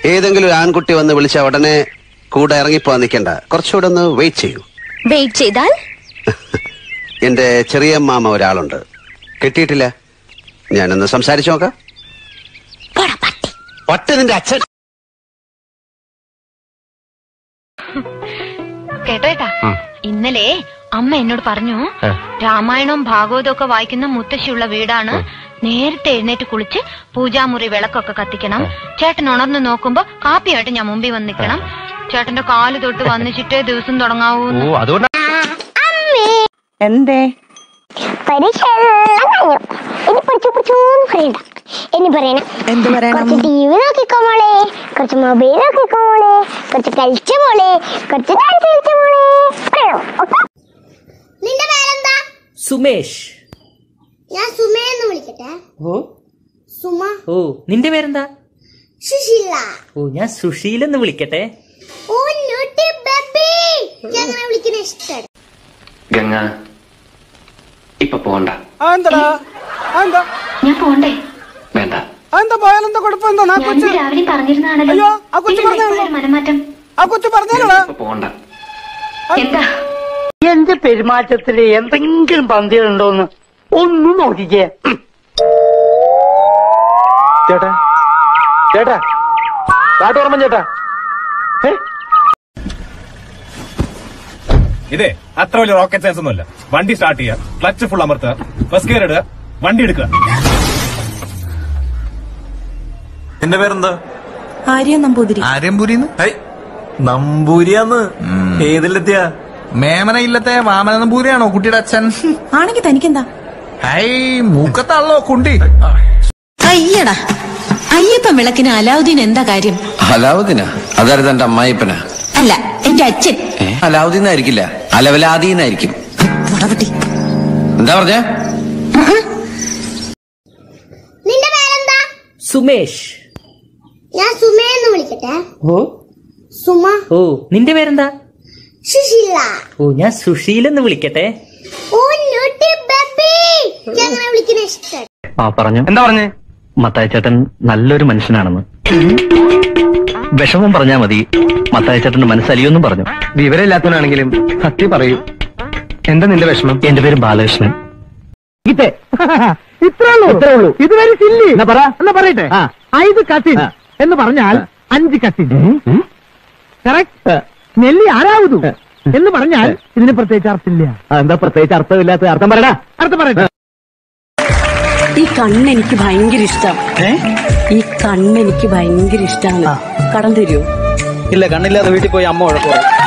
ഏതെങ്കിലും ഒരു ആൺകുട്ടി വന്ന് വിളിച്ച ഉടനെ കൂടെ ഇറങ്ങിപ്പോവാൻ നിൽക്കണ്ട കുറച്ചുകൂടെ ഒന്ന് വെയിറ്റ് ചെയ്യൂ വെയിറ്റ് ചെയ്താൽ എന്റെ ചെറിയ മാമ ഒരാളുണ്ട് കിട്ടിയിട്ടില്ല ഞാനൊന്ന് സംസാരിച്ചു നോക്കാം പോടാ പട്ടി ഒറ്റ നിന്റെ അച്ഛൻ കേട്ടോ ഏട്ടാ ഇന്നലെ അമ്മ എന്നോട് പറഞ്ഞു രാമായണവും ഭാഗവതവും ഒക്കെ വായിക്കുന്ന മുത്തശ്ശിയുള്ള വീടാണ് നേരത്തെ എഴുന്നേറ്റ് കുളിച്ച് പൂജാമുറി വിളക്കൊക്കെ കത്തിക്കണം ചേട്ടൻ ഉണർന്നു നോക്കുമ്പോ കാപ്പിയായിട്ട് ഞാൻ മുമ്പിൽ വന്ന് നിൽക്കണം ചേട്ടന്റെ കാല് തൊട്ട് വന്നിച്ചിട്ടേ ദിവസം തുടങ്ങാവൂ എന്തേ പരീക്ഷ എല്ലാം കഴിഞ്ഞു ഇനി പഠിച്ചു പഠിച്ചോന്ന് പറയണ്ട ഇനി പറയണം എന്ത് പറയണം കുറച്ച് ടി വി നോക്കിക്കോ മോളെ കുറച്ച് മൊബൈൽ നോക്കിക്കോ മോളെ കുറച്ച് കളിച്ച മോളെ കുറച്ച് ഡാൻസ് കളിച്ച മോളെ പറയണോ ഓക്കെ നിന്റെ പേരെന്താ സുമേഷ് ഞാൻ സുമയെന്ന് വിളിക്കട്ടെ ഓ സുമ ഓ നിന്റെ പേരെന്താ സുശീല ഓ ഞാൻ സുശീൽ എന്ന് വിളിക്കട്ടെ ഓ ന്യൂട്ടി ബേബി ഞാൻ അങ്ങനെ വിളിക്കുന്ന ഇഷ്ടം ഗംഗ ഇപ്പൊ പോണ്ട എന്താടാ എന്താ ഞാൻ പോണ്ടേ വേണ്ട എന്താ പോയാലെന്താ കുഴപ്പം എന്താ ആ കൊച്ചു രാവിലെ പറഞ്ഞിരുന്നാണല്ലോ അയ്യോ, ആ കൊച്ചു പറഞ്ഞതാണല്ലോ. മനമാറ്റം ആ കൊച്ചു പറഞ്ഞാലോടാ ഇപ്പൊ പോണ്ട എന്താ എന്റെ പെരുമാറ്റത്തില് എന്തെങ്കിലും പന്തികളുണ്ടോന്ന് ഒന്നും നോക്കിക്കേ ചേട്ടാ ചേട്ടാ കാട്ടോർമ്മ ചേട്ടാ ഇതേ അത്ര വലിയ റോക്കറ്റ് സയൻസ് ഒന്നുമല്ല വണ്ടി സ്റ്റാർട്ട് ചെയ്യുക ക്ലച്ച് ഫുൾ അമർത്തുക ബസ് ഗിയർ ഇടുക വണ്ടി എടുക്കുക നിന്റെ പേരെന്താ ആര്യ നമ്പൂതിരി ആര്യംപുരിന്ന് നമ്പൂരിയാന്ന് ഏതിലെത്തിയ മേമന ഇല്ലത്തെ വാമന നമ്പൂരിയാണോ കുട്ടിയുടെ അച്ഛൻ ആണെങ്കിൽ തനിക്കെന്താ ഹൈ മൂക്കത്താണല്ലോ കുണ്ടി അയ്യടാ അയ്യപ്പൻ വിളക്കിന് അലാവുദ്ദീൻ എന്താ കാര്യം അലാവുദ്ദീന അതായത് എന്റെ അമ്മായിപ്പന അല്ല എന്റെ അച്ഛൻ അലാവുദ്ദീൻ ആയിരിക്കില്ല അലവലാദീനായിരിക്കും വടപട്ടി എന്താ പറഞ്ഞ നിന്റെ പേരെന്താ സുമേഷ് ഞാൻ സുമയെന്ന് വിളിക്കട്ടെ ഓ സുമ ഓ നിന്റെ പേരെന്താ സുശീല ഓ ഞാൻ സുശീൽ എന്ന് വിളിക്കട്ടെ ഓ ന്യൂട്ടി ബേബി ഞാൻ അങ്ങനെ വിളിക്കുന്ന ഇഷ്ടം ആ പറഞ്ഞു എന്താ പറഞ്ഞേ മത്തായ ചേട്ടൻ നല്ലൊരു മനുഷ്യനാണെന്ന് വിഷമം പറഞ്ഞാ മതി മത്തായ ചേട്ടന്റെ മനസ്സലിയൊന്നും പറഞ്ഞു വിവരമില്ലാത്തവനാണെങ്കിലും സത്യം പറയൂ എന്താ നിന്റെ വിഷമം എന്റെ പേര് ബാലകൃഷ്ണൻ ഇത്രേ ഉള്ളൂ ഇത്രേ ഉള്ളൂ ഇതുവരെ സില്ലി എന്നാ പറ എന്നാ പറയട്ടെ ഐത് കസിൻ എന്ന് പറഞ്ഞാൽ അഞ്ച് കസിൻ കറക്റ്റ് നെല്ലി ആരാവതു എന്ന് പറഞ്ഞാൽ ഇതിന് പ്രത്യേകിച്ച് അർത്ഥമില്ല എന്താ പ്രത്യേകിച്ച് അർത്ഥമില്ലാത്ത അർത്ഥം പറയടാ അർത്ഥം പറയട്ടെ ഈ കണ്ണ് എനിക്ക് ഭയങ്കര ഇഷ്ടം ഈ കണ്ണ് എനിക്ക് ഭയങ്കര ഇഷ്ടമാണ് കടം തരുമോ ഇല്ല കണ്ണില്ലാതെ വീട്ടിൽ പോയി അമ്മ ഉഴപ്പുറം